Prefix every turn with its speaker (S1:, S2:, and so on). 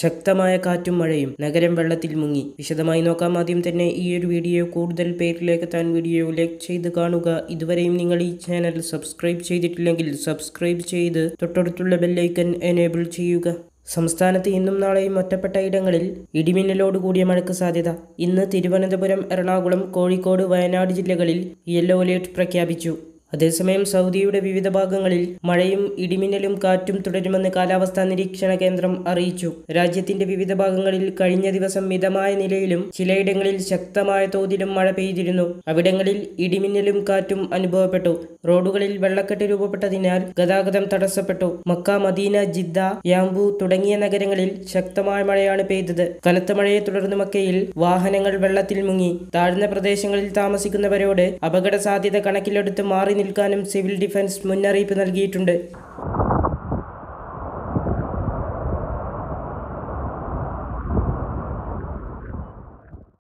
S1: ശക്തമായ കാറ്റും മഴയും നഗരം വെള്ളത്തിൽ മുങ്ങി വിശദമായി നോക്കാം ആദ്യം തന്നെ ഈ ഒരു വീഡിയോ കൂടുതൽ പേരിലേക്ക് എത്താൻ വീഡിയോ ലൈക്ക് ചെയ്ത് കാണുക ഇതുവരെയും നിങ്ങൾ ഈ ചാനൽ സബ്സ്ക്രൈബ് ചെയ്തിട്ടില്ലെങ്കിൽ സബ്സ്ക്രൈബ് ചെയ്ത് തൊട്ടടുത്തുള്ള ബെല്ലൈക്കൻ എനേബിൾ ചെയ്യുക സംസ്ഥാനത്ത് ഇന്നും നാളെയും ഒറ്റപ്പെട്ട ഇടങ്ങളിൽ ഇടിമിന്നലോട് കൂടിയ മഴയ്ക്ക് സാധ്യത ഇന്ന് തിരുവനന്തപുരം എറണാകുളം കോഴിക്കോട് വയനാട് ജില്ലകളിൽ യെല്ലോ അലേർട്ട് പ്രഖ്യാപിച്ചു അതേസമയം സൗദിയുടെ വിവിധ ഭാഗങ്ങളിൽ മഴയും ഇടിമിന്നലും കാറ്റും തുടരുമെന്ന് കാലാവസ്ഥാ നിരീക്ഷണ കേന്ദ്രം അറിയിച്ചു രാജ്യത്തിന്റെ വിവിധ ഭാഗങ്ങളിൽ കഴിഞ്ഞ ദിവസം മിതമായ നിലയിലും ചിലയിടങ്ങളിൽ ശക്തമായ തോതിലും മഴ പെയ്തിരുന്നു അവിടങ്ങളിൽ ഇടിമിന്നലും കാറ്റും അനുഭവപ്പെട്ടു റോഡുകളിൽ വെള്ളക്കെട്ട് രൂപപ്പെട്ടതിനാൽ ഗതാഗതം തടസ്സപ്പെട്ടു മക്ക മദീന ജിദ്ദ യാംബു തുടങ്ങിയ നഗരങ്ങളിൽ ശക്തമായ മഴയാണ് പെയ്തത് കനത്ത മഴയെ തുടർന്ന് മക്കയിൽ വാഹനങ്ങൾ വെള്ളത്തിൽ മുങ്ങി താഴ്ന്ന പ്രദേശങ്ങളിൽ താമസിക്കുന്നവരോട് അപകട സാധ്യത കണക്കിലെടുത്ത് മാറി നിൽക്കാനും സിവിൽ ഡിഫൻസ് മുന്നറിയിപ്പ് നൽകിയിട്ടുണ്ട്